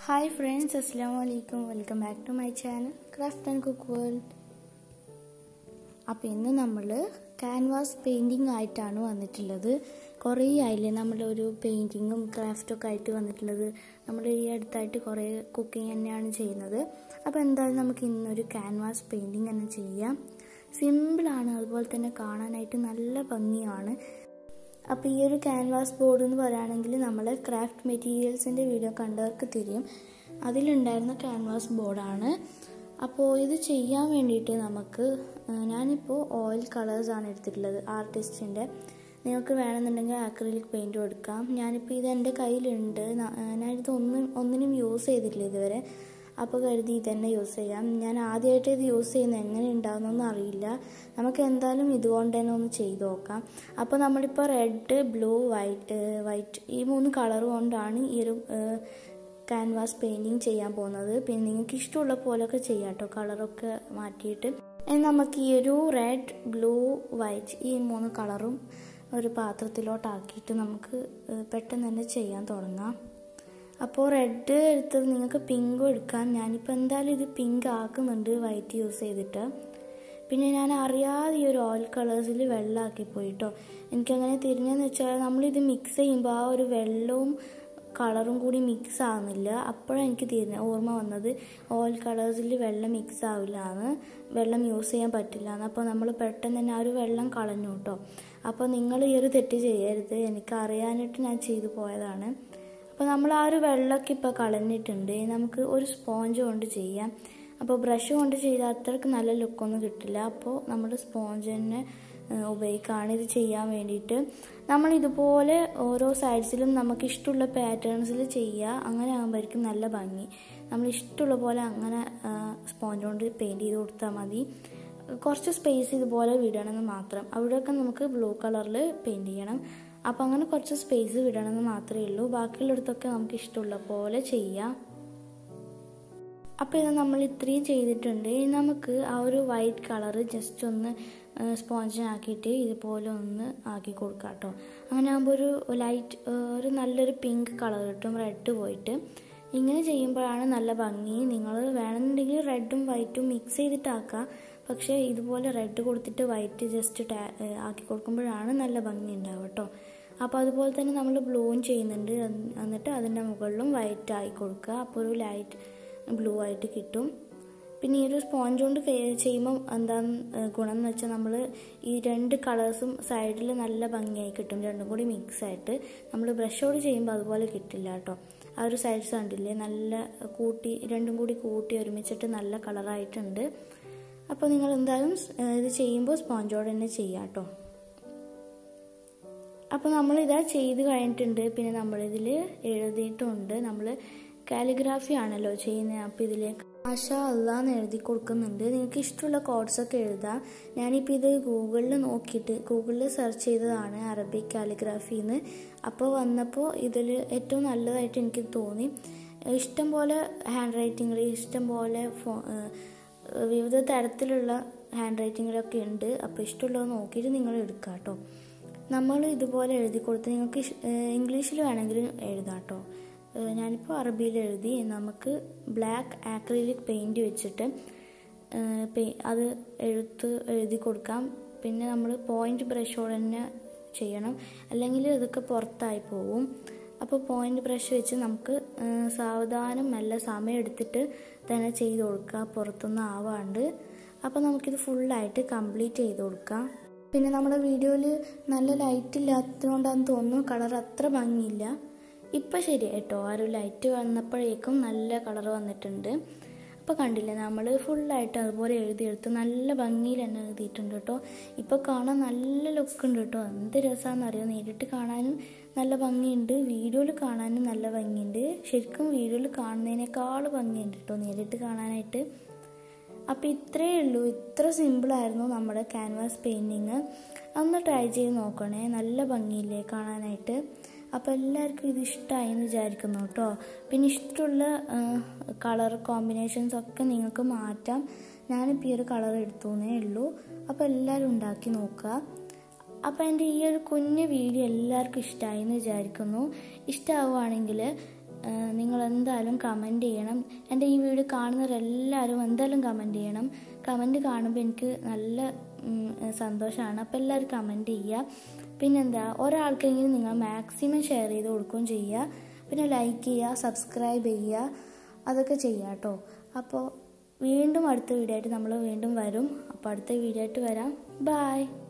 hi friends അസ്സാം വലൈക്കും welcome back to my channel craft and cook world അപ്പോൾ ഇന്ന് നമ്മൾ ക്യാൻവാസ് പെയിൻറ്റിംഗ് ആയിട്ടാണ് വന്നിട്ടുള്ളത് കുറേ ആയില്ലേ നമ്മളൊരു പെയിൻറ്റിങ്ങും ക്രാഫ്റ്റൊക്കെ ആയിട്ട് വന്നിട്ടുള്ളത് നമ്മൾ ഈ അടുത്തായിട്ട് കുറേ കുക്കിംഗ് തന്നെയാണ് ചെയ്യുന്നത് അപ്പോൾ എന്തായാലും നമുക്ക് ഇന്നൊരു ക്യാൻവാസ് പെയിൻറ്റിങ് തന്നെ ചെയ്യാം സിമ്പിളാണ് അതുപോലെ തന്നെ കാണാനായിട്ട് നല്ല ഭംഗിയാണ് അപ്പോൾ ഈ ഒരു ക്യാൻവാസ് ബോർഡ് എന്ന് പറയുകയാണെങ്കിൽ നമ്മൾ ക്രാഫ്റ്റ് മെറ്റീരിയൽസിൻ്റെ വീഡിയോ കണ്ടവർക്ക് തിരിയും അതിലുണ്ടായിരുന്ന ക്യാൻവാസ് ബോർഡാണ് അപ്പോൾ ഇത് ചെയ്യാൻ വേണ്ടിയിട്ട് നമുക്ക് ഞാനിപ്പോൾ ഓയിൽ കളേഴ്സാണ് എടുത്തിട്ടുള്ളത് ആർട്ടിസ്റ്റിൻ്റെ നിങ്ങൾക്ക് വേണമെന്നുണ്ടെങ്കിൽ ആക്രിലിക് പെയിൻറ്റും എടുക്കാം ഞാനിപ്പോൾ ഇത് എൻ്റെ കയ്യിലുണ്ട് ഞാനിത് ഒന്നും ഒന്നിനും യൂസ് ചെയ്തിട്ടില്ല ഇതുവരെ അപ്പോൾ കരുതി ഇതന്നെ യൂസ് ചെയ്യാം ഞാൻ ആദ്യമായിട്ട് ഇത് യൂസ് ചെയ്യുന്നത് എങ്ങനെ ഉണ്ടാകുന്നൊന്നും അറിയില്ല നമുക്ക് എന്തായാലും ഇതുകൊണ്ട് തന്നെ ഒന്ന് ചെയ്ത് നോക്കാം അപ്പോൾ നമ്മളിപ്പോൾ റെഡ് ബ്ലൂ വൈറ്റ് വൈറ്റ് ഈ മൂന്ന് കളർ കൊണ്ടാണ് ഈ ഒരു ക്യാൻവാസ് പെയിൻറ്റിങ് ചെയ്യാൻ പോകുന്നത് പിന്നെ നിങ്ങൾക്ക് ഇഷ്ടമുള്ള പോലെയൊക്കെ ചെയ്യാം കേട്ടോ കളറൊക്കെ മാറ്റിയിട്ട് നമുക്ക് ഈ ഒരു റെഡ് ബ്ലൂ വൈറ്റ് ഈ മൂന്ന് കളറും ഒരു പാത്രത്തിലോട്ടാക്കിയിട്ട് നമുക്ക് പെട്ടെന്ന് തന്നെ ചെയ്യാൻ തുടങ്ങാം അപ്പോൾ റെഡ് എടുത്തത് നിങ്ങൾക്ക് പിങ്കും എടുക്കാം ഞാനിപ്പോൾ എന്തായാലും ഇത് പിങ്ക് ആക്കുന്നുണ്ട് വൈറ്റ് യൂസ് ചെയ്തിട്ട് പിന്നെ ഞാൻ അറിയാതെ ഈ ഒരു ഓയിൽ കളേഴ്സിൽ വെള്ളമാക്കി പോയിട്ടോ എനിക്കങ്ങനെ തിരിഞ്ഞെന്ന് വെച്ചാൽ നമ്മളിത് മിക്സ് ചെയ്യുമ്പോൾ ആ ഒരു വെള്ളവും കളറും കൂടി മിക്സ് ആവുന്നില്ല അപ്പോഴാണ് എനിക്ക് തിരിഞ്ഞ ഓർമ്മ വന്നത് ഓയിൽ കളേഴ്സിൽ വെള്ളം മിക്സ് ആവില്ല എന്ന് വെള്ളം യൂസ് ചെയ്യാൻ പറ്റില്ല എന്ന് അപ്പോൾ നമ്മൾ പെട്ടെന്ന് തന്നെ ആ ഒരു വെള്ളം കളഞ്ഞു കേട്ടോ അപ്പോൾ നിങ്ങൾ ഈ ഒരു തെറ്റ് ചെയ്യരുത് എനിക്ക് അറിയാനായിട്ട് ഞാൻ ചെയ്തു പോയതാണ് അപ്പോൾ നമ്മൾ ആ ഒരു വെള്ളമൊക്കെ ഇപ്പോൾ കളഞ്ഞിട്ടുണ്ട് നമുക്ക് ഒരു സ്പോഞ്ച് കൊണ്ട് ചെയ്യാം അപ്പോൾ ബ്രഷ് കൊണ്ട് ചെയ്താൽ അത്രയ്ക്ക് നല്ല ലുക്കൊന്നും കിട്ടില്ല അപ്പോൾ നമ്മൾ സ്പോഞ്ച് തന്നെ ഉപയോഗിക്കുകയാണ് ഇത് ചെയ്യാൻ വേണ്ടിയിട്ട് നമ്മൾ ഇതുപോലെ ഓരോ സൈഡ്സിലും നമുക്ക് ഇഷ്ടമുള്ള പാറ്റേൺസിൽ ചെയ്യുക അങ്ങനെ ആകുമ്പോഴേക്കും നല്ല ഭംഗി നമ്മൾ ഇഷ്ടമുള്ള പോലെ അങ്ങനെ സ്പോഞ്ച് കൊണ്ട് പെയിൻറ്റ് ചെയ്ത് കൊടുത്താൽ മതി കുറച്ച് സ്പേസ് ഇതുപോലെ വിടണമെന്ന് മാത്രം അവിടെയൊക്കെ നമുക്ക് ബ്ലൂ കളറിൽ പെയിൻറ്റ് ചെയ്യണം അപ്പോൾ അങ്ങനെ കുറച്ച് സ്പേസ് വിടണമെന്ന് മാത്രമേ ഉള്ളൂ ബാക്കിയുള്ളിടത്തൊക്കെ നമുക്ക് ഇഷ്ടമുള്ള പോലെ ചെയ്യാം അപ്പോൾ ഇത് നമ്മൾ ഇത്രയും ചെയ്തിട്ടുണ്ട് ഇനി നമുക്ക് ആ ഒരു വൈറ്റ് കളറ് ജസ്റ്റ് ഒന്ന് സ്പോഞ്ചിനാക്കിയിട്ട് ഇതുപോലെ ഒന്ന് ആക്കി കൊടുക്കാം കേട്ടോ അങ്ങനെ ആകുമ്പോൾ ഒരു ലൈറ്റ് ഒരു നല്ലൊരു പിങ്ക് കളർ കിട്ടും റെഡ് പോയിട്ട് ഇങ്ങനെ ചെയ്യുമ്പോഴാണ് നല്ല ഭംഗി നിങ്ങൾ വേണമെന്നുണ്ടെങ്കിൽ റെഡും വൈറ്റും മിക്സ് ചെയ്തിട്ടാക്കാം പക്ഷേ ഇതുപോലെ റെഡ് കൊടുത്തിട്ട് വൈറ്റ് ജസ്റ്റ് ടാ ആക്കി കൊടുക്കുമ്പോഴാണ് നല്ല ഭംഗി ഉണ്ടാവുക കേട്ടോ അപ്പോൾ അതുപോലെ തന്നെ നമ്മൾ ബ്ലൂവും ചെയ്യുന്നുണ്ട് എന്നിട്ട് അതിൻ്റെ മുകളിലും വൈറ്റ് ആയി കൊടുക്കുക അപ്പോൾ ഒരു ലൈറ്റ് ബ്ലൂ ആയിട്ട് കിട്ടും പിന്നെ ഈ ഒരു സ്പോഞ്ച് കൊണ്ട് ചെയ്യുമ്പോൾ എന്താണ് ഗുണം എന്ന് വെച്ചാൽ നമ്മൾ ഈ രണ്ട് കളേഴ്സും സൈഡിൽ നല്ല ഭംഗിയായി കിട്ടും രണ്ടും കൂടി മിക്സ് ആയിട്ട് നമ്മൾ ബ്രഷോട് ചെയ്യുമ്പോൾ അതുപോലെ കിട്ടില്ല കേട്ടോ ആ ഒരു സൈഡ്സ് കണ്ടില്ലേ നല്ല കൂട്ടി രണ്ടും കൂടി കൂട്ടി ഒരുമിച്ചിട്ട് നല്ല കളറായിട്ടുണ്ട് അപ്പോൾ നിങ്ങൾ എന്തായാലും ഇത് ചെയ്യുമ്പോൾ സ്പോഞ്ചോട് തന്നെ ചെയ്യാം കേട്ടോ അപ്പോൾ നമ്മളിതാ ചെയ്ത് കഴിഞ്ഞിട്ടുണ്ട് പിന്നെ നമ്മളിതിൽ എഴുതിയിട്ടുണ്ട് നമ്മൾ കാലിഗ്രാഫി ആണല്ലോ ചെയ്യുന്നത് അപ്പോൾ ഇതിലേക്ക് ആശ അല്ലാന്ന് എഴുതി കൊടുക്കുന്നുണ്ട് നിങ്ങൾക്ക് ഇഷ്ടമുള്ള കോഡ്സൊക്കെ എഴുതാം ഞാനിപ്പോൾ ഇത് ഗൂഗിളിൽ നോക്കിയിട്ട് ഗൂഗിളിൽ സെർച്ച് ചെയ്തതാണ് അറബിക് കാലിഗ്രാഫിന്ന് അപ്പോൾ വന്നപ്പോൾ ഇതിൽ ഏറ്റവും നല്ലതായിട്ട് എനിക്ക് തോന്നി ഇഷ്ടം പോലെ ഹാൻഡ് റൈറ്റിങ്ങിൽ ഇഷ്ടം പോലെ ഫോ വിവിധ തരത്തിലുള്ള ഹാൻഡ് റൈറ്റിങ്ങിലൊക്കെ ഉണ്ട് അപ്പോൾ ഇഷ്ടമുള്ളത് നോക്കിയിട്ട് നിങ്ങൾ എടുക്കുക കേട്ടോ നമ്മൾ ഇതുപോലെ എഴുതി കൊടുത്ത് നിങ്ങൾക്ക് ഇംഗ്ലീഷിൽ വേണമെങ്കിലും എഴുതാം കേട്ടോ ഞാനിപ്പോൾ അറബിയിൽ എഴുതി നമുക്ക് ബ്ലാക്ക് ആക്രിലിക് പെയിൻറ് വെച്ചിട്ട് അത് എഴുത്ത് എഴുതി കൊടുക്കാം പിന്നെ നമ്മൾ പോയിന്റ് ബ്രഷോട് തന്നെ ചെയ്യണം അല്ലെങ്കിൽ ഇതൊക്കെ പുറത്തായി പോവും അപ്പോൾ പോയിന്റ് ബ്രഷ് വെച്ച് നമുക്ക് സാവധാനം നല്ല സമയം എടുത്തിട്ട് തന്നെ ചെയ്ത് കൊടുക്കുക പുറത്തൊന്നും ആവാണ്ട് അപ്പോൾ നമുക്കിത് ഫുള്ളായിട്ട് കംപ്ലീറ്റ് ചെയ്ത് കൊടുക്കാം പിന്നെ നമ്മുടെ വീഡിയോയിൽ നല്ല ലൈറ്റ് ഇല്ലാത്തതുകൊണ്ടാണെന്ന് തോന്നുന്നു കളർ അത്ര ഭംഗിയില്ല ഇപ്പം ശരി കേട്ടോ ആ ഒരു ലൈറ്റ് വന്നപ്പോഴേക്കും നല്ല കളർ വന്നിട്ടുണ്ട് അപ്പോൾ കണ്ടില്ലേ നമ്മൾ ഫുള്ളായിട്ട് അതുപോലെ എഴുതിയെടുത്ത് നല്ല ഭംഗിയിൽ തന്നെ എഴുതിയിട്ടുണ്ട് കേട്ടോ ഇപ്പോൾ കാണാൻ നല്ല ലുക്ക് ഉണ്ട് കേട്ടോ എന്ത് രസമാണെന്നറിയോ നേരിട്ട് കാണാനും നല്ല ഭംഗിയുണ്ട് വീഡിയോയിൽ കാണാനും നല്ല ഭംഗിയുണ്ട് ശരിക്കും വീഡിയോയിൽ കാണുന്നതിനേക്കാൾ ഭംഗിയുണ്ട് കേട്ടോ നേരിട്ട് കാണാനായിട്ട് അപ്പോൾ ഇത്രയേ ഉള്ളൂ ഇത്ര സിമ്പിളായിരുന്നു നമ്മുടെ ക്യാൻവാസ് പെയിൻറ്റിങ് ഒന്ന് ട്രൈ ചെയ്ത് നോക്കണേ നല്ല ഭംഗിയില്ലേ കാണാനായിട്ട് അപ്പോൾ എല്ലാവർക്കും ഇത് ഇഷ്ടമായി എന്ന് വിചാരിക്കുന്നു കേട്ടോ പിന്നെ ഇഷ്ടമുള്ള കളർ കോമ്പിനേഷൻസ് ഒക്കെ നിങ്ങൾക്ക് മാറ്റാം ഞാനിപ്പോൾ ഈ ഒരു കളർ എടുത്തുന്നേ ഉള്ളൂ അപ്പോൾ എല്ലാവരും ഉണ്ടാക്കി നോക്കുക അപ്പോൾ എൻ്റെ ഈ ഒരു കുഞ്ഞ് വീഡിയോ എല്ലാവർക്കും ഇഷ്ടമായി എന്ന് വിചാരിക്കുന്നു ഇഷ്ടമാവുകയാണെങ്കിൽ നിങ്ങൾ എന്തായാലും കമൻറ്റ് ചെയ്യണം എൻ്റെ ഈ വീഡിയോ കാണുന്നവരെല്ലാവരും എന്തായാലും കമൻറ്റ് ചെയ്യണം കമൻറ്റ് കാണുമ്പോൾ എനിക്ക് നല്ല സന്തോഷമാണ് അപ്പോൾ എല്ലാവരും കമൻറ്റ് ചെയ്യുക പിന്നെന്താ ഒരാൾക്കെങ്കിലും നിങ്ങൾ മാക്സിമം ഷെയർ ചെയ്ത് കൊടുക്കുകയും ചെയ്യുക പിന്നെ ലൈക്ക് ചെയ്യുക സബ്സ്ക്രൈബ് ചെയ്യുക അതൊക്കെ ചെയ്യുക കേട്ടോ അപ്പോൾ വീണ്ടും അടുത്ത വീഡിയോ ആയിട്ട് നമ്മൾ വീണ്ടും വരും അപ്പോൾ അടുത്ത വീഡിയോ ആയിട്ട് വരാം ബായ്